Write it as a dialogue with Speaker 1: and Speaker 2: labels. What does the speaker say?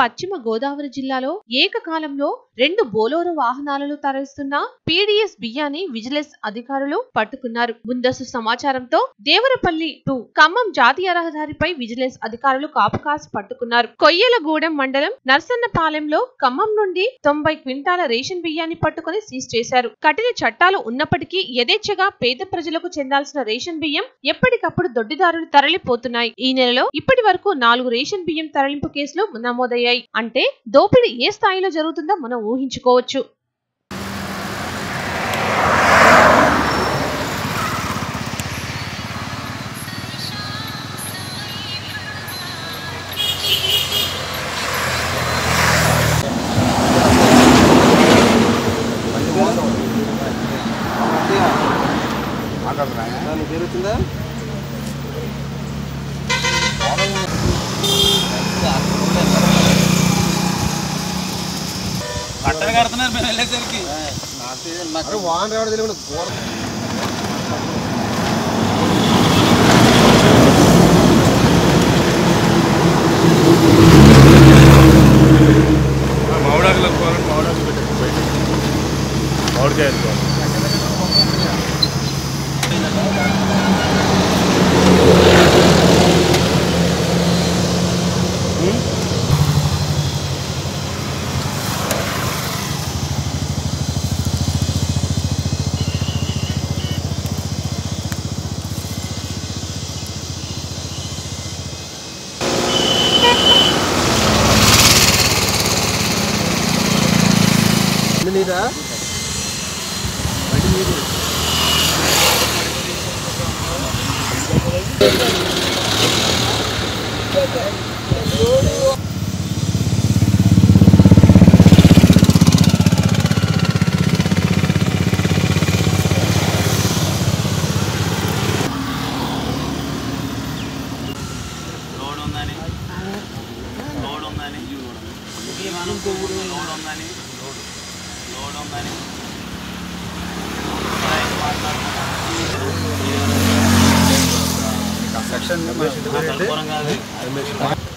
Speaker 1: పశ్చిమ గోదావరి జిల్లాలో ఏకకాలంలో రెండు బోలోరు వాహనాలను తరలిస్తున్న పీడీఎస్ బియ్యాన్ని విజిలెన్స్ అధికారులు పట్టుకున్నారు ముందస్తు సమాచారంతో దేవరపల్లి టు ఖమ్మం జాతీయ రహదారిపై విజిలెన్స్ అధికారులు కాపు కాసి పట్టుకున్నారు కొయ్యలగూడెం మండలం నర్సన్నపాలెంలో ఖమ్మం నుండి తొంభై క్వింటాల రేషన్ బియ్యాన్ని పట్టుకుని సీజ్ చేశారు కఠిన చట్టాలు ఉన్నప్పటికీ యథేచ్ఛగా పేద ప్రజలకు చెందాల్సిన రేషన్ బియ్యం ఎప్పటికప్పుడు దొడ్డిదారులు తరలిపోతున్నాయి ఈ నెలలో ఇప్పటి వరకు నాలుగు రేషన్ బియ్యం తరలింపు కేసులు నమోదయ్యాయి అంటే దోపిడీ ఏ స్థాయిలో జరుగుతుందో మనం ఊహించుకోవచ్చు
Speaker 2: దాని పేరు వచ్చిందా
Speaker 3: బట్టలు కడుతున్నారు మేము వెళ్ళేసరికి
Speaker 2: అరే వాన్ రావడం తెలియదు గోడ
Speaker 4: మామిడాకులు వేసుకోవాలంటే మామిడాకులు పెట్టేసి బయట మామిడికాయ వేసుకోవాలి
Speaker 2: నీదా
Speaker 3: లోడ్ ఉందని లోడ్ ఉందని లోడ్ ఉందని లోడ్ ఉందని
Speaker 2: సెక్షన్
Speaker 3: కల్పరం కాదు